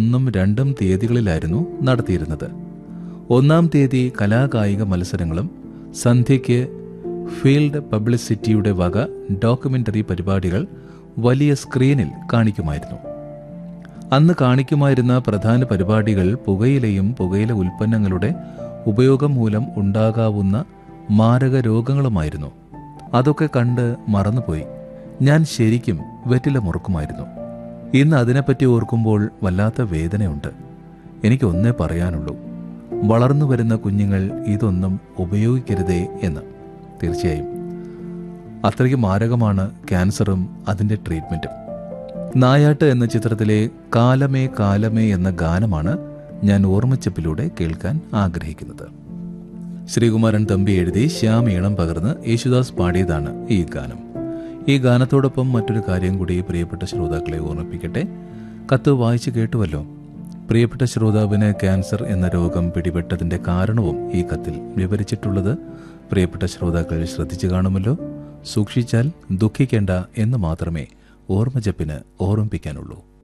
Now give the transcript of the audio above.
ഒന്നും രണ്ടും തീയതികളിലായിരുന്നു നടത്തിയിരുന്നത് ഒന്നാം തീയതി കലാകായിക മത്സരങ്ങളും സന്ധ്യയ്ക്ക് ഫീൽഡ് പബ്ലിസിറ്റിയുടെ വക ഡോക്യുമെന്ററി പരിപാടികൾ വലിയ സ്ക്രീനിൽ കാണിക്കുമായിരുന്നു അന്ന് കാണിക്കുമായിരുന്ന പ്രധാന പരിപാടികൾ പുകയിലയും പുകയില ഉൽപ്പന്നങ്ങളുടെ ഉപയോഗം മൂലം ഉണ്ടാകാവുന്ന മാരക രോഗങ്ങളുമായിരുന്നു അതൊക്കെ കണ്ട് മറന്നുപോയി ഞാൻ ശരിക്കും വെറ്റില മുറുക്കുമായിരുന്നു ഇന്ന് അതിനെപ്പറ്റി ഓർക്കുമ്പോൾ വല്ലാത്ത വേദനയുണ്ട് എനിക്ക് ഒന്നേ പറയാനുള്ളൂ വളർന്നു വരുന്ന കുഞ്ഞുങ്ങൾ ഇതൊന്നും ഉപയോഗിക്കരുതേ എന്ന് തീർച്ചയായും അത്രയ്ക്ക് മാരകമാണ് ക്യാൻസറും അതിൻ്റെ ട്രീറ്റ്മെൻറ്റും നായാട്ട് എന്ന ചിത്രത്തിലെ കാലമേ കാലമേ എന്ന ഗാനമാണ് ഞാൻ ഓർമ്മച്ചപ്പിലൂടെ കേൾക്കാൻ ആഗ്രഹിക്കുന്നത് ശ്രീകുമാരൻ തമ്പി എഴുതി ശ്യാം ഈണം പകർന്ന് യേശുദാസ് പാടിയതാണ് ഈ ഗാനം ഈ ഗാനത്തോടൊപ്പം മറ്റൊരു കാര്യം കൂടി പ്രിയപ്പെട്ട ശ്രോതാക്കളെ ഓർമ്മിപ്പിക്കട്ടെ കത്ത് വായിച്ചു കേട്ടുവല്ലോ പ്രിയപ്പെട്ട ശ്രോതാവിന് ക്യാൻസർ എന്ന രോഗം പിടിപെട്ടതിന്റെ കാരണവും ഈ കത്തിൽ വിവരിച്ചിട്ടുള്ളത് പ്രിയപ്പെട്ട ശ്രോതാക്കൾ ശ്രദ്ധിച്ചു കാണുമല്ലോ സൂക്ഷിച്ചാൽ ദുഃഖിക്കേണ്ട എന്ന് മാത്രമേ ഓർമ്മജപ്പിന് ഓർമ്മിപ്പിക്കാനുള്ളൂ